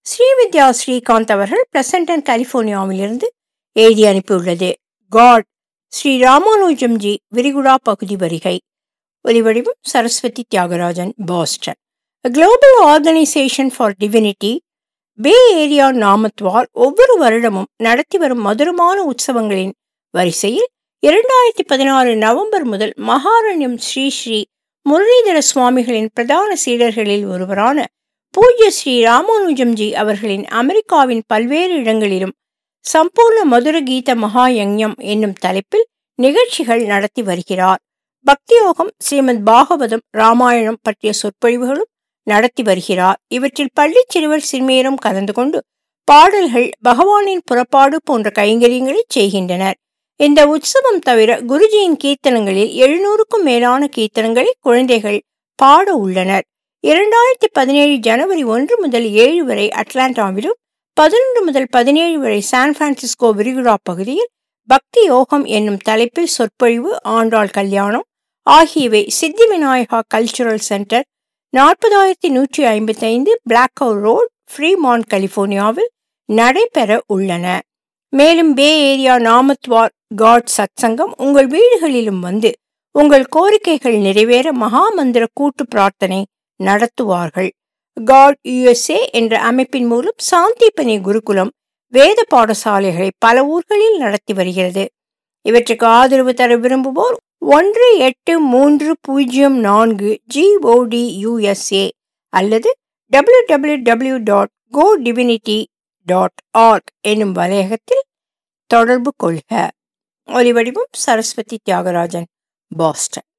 ஸ்ரீவித்யா ஸ்ரீகாந்த் அவர்கள் பிளசண்டன் கலிபோர்னியாவிலிருந்து எழுதி அனுப்பியுள்ளது காட் ஸ்ரீ ராமானுஜம்ஜி விரிகுடா பகுதி வருகை ஒலிவடிவம் Saraswathi Thiyagarajan Boston global organization for divinity bay area நாமத்வால் ஒவ்வொரு வருடமும் நடத்தி வரும் மதுரமான உற்சவங்களின் வரிசையில் இரண்டாயிரத்தி பதினாறு நவம்பர் முதல் மகாரண்யம் ஸ்ரீ ஸ்ரீ முரளிதர சுவாமிகளின் பிரதான சீடர்களில் ஒருவரான பூஜ்ய ஸ்ரீ ராமானுஜம்ஜி அவர்களின் அமெரிக்காவின் பல்வேறு இடங்களிலும் சம்பூர்ண மதுர கீத மகா யஞ்ஞம் என்னும் தலைப்பில் நிகழ்ச்சிகள் நடத்தி வருகிறார் பக்தியோகம் ஸ்ரீமத் பாகவதம் ராமாயணம் பற்றிய சொற்பொழிவுகளும் நடத்தி வருகிறார் இவற்றில் பள்ளி சிறுவர் சிறுமியரும் கலந்து கொண்டு பாடல்கள் பகவானின் புறப்பாடு போன்ற கைங்கரியங்களை செய்கின்றனர் இந்த உற்சவம் தவிர குருஜியின் கீர்த்தனங்களில் எழுநூறுக்கும் மேலான கீர்த்தனங்களை குழந்தைகள் பாட உள்ளனர் இரண்டாயிரத்தி பதினேழு ஜனவரி ஒன்று முதல் ஏழு வரை அட்லாண்டாவிலும் பதினொன்று முதல் பதினேழு வரை சான் பிரான்சிஸ்கோ விரிகுடா பகுதியில் பக்தி யோகம் என்னும் தலைப்பில் சொற்பொழிவு ஆண்டாள் கல்யாணம் ஆகியவை சித்தி விநாயகா கல்ச்சுரல் சென்டர் நாற்பதாயிரத்தி நூற்றி ஐம்பத்தைந்து பிளாக்அவுட் ரோட் ஃப்ரீமான் கலிபோர்னியாவில் நடைபெற உள்ளன மேலும் பே ஏரியா நாமத்வார் காட் சத் சங்கம் உங்கள் வீடுகளிலும் வந்து உங்கள் கோரிக்கைகள் நிறைவேற மகாமந்திர கூட்டு பிரார்த்தனை நடத்துவார்கள் காட் யுஎஸ்ஏ என்ற அமைப்பின் மூலம் சாந்திபனி குருகுலம் வேத பாடசாலைகளை பல ஊர்களில் நடத்தி வருகிறது இவற்றுக்கு ஆதரவு தர விரும்புவோர் ஒன்று எட்டு மூன்று பூஜ்ஜியம் நான்கு ஜிஓடி யுஎஸ்ஏ அல்லது W W W dot go divinity dot org என்னும் வலையகத்தில் தொடர்பு கொள்க ஒலிவடிவம் சரஸ்வதி தியாகராஜன் பாஸ்டன்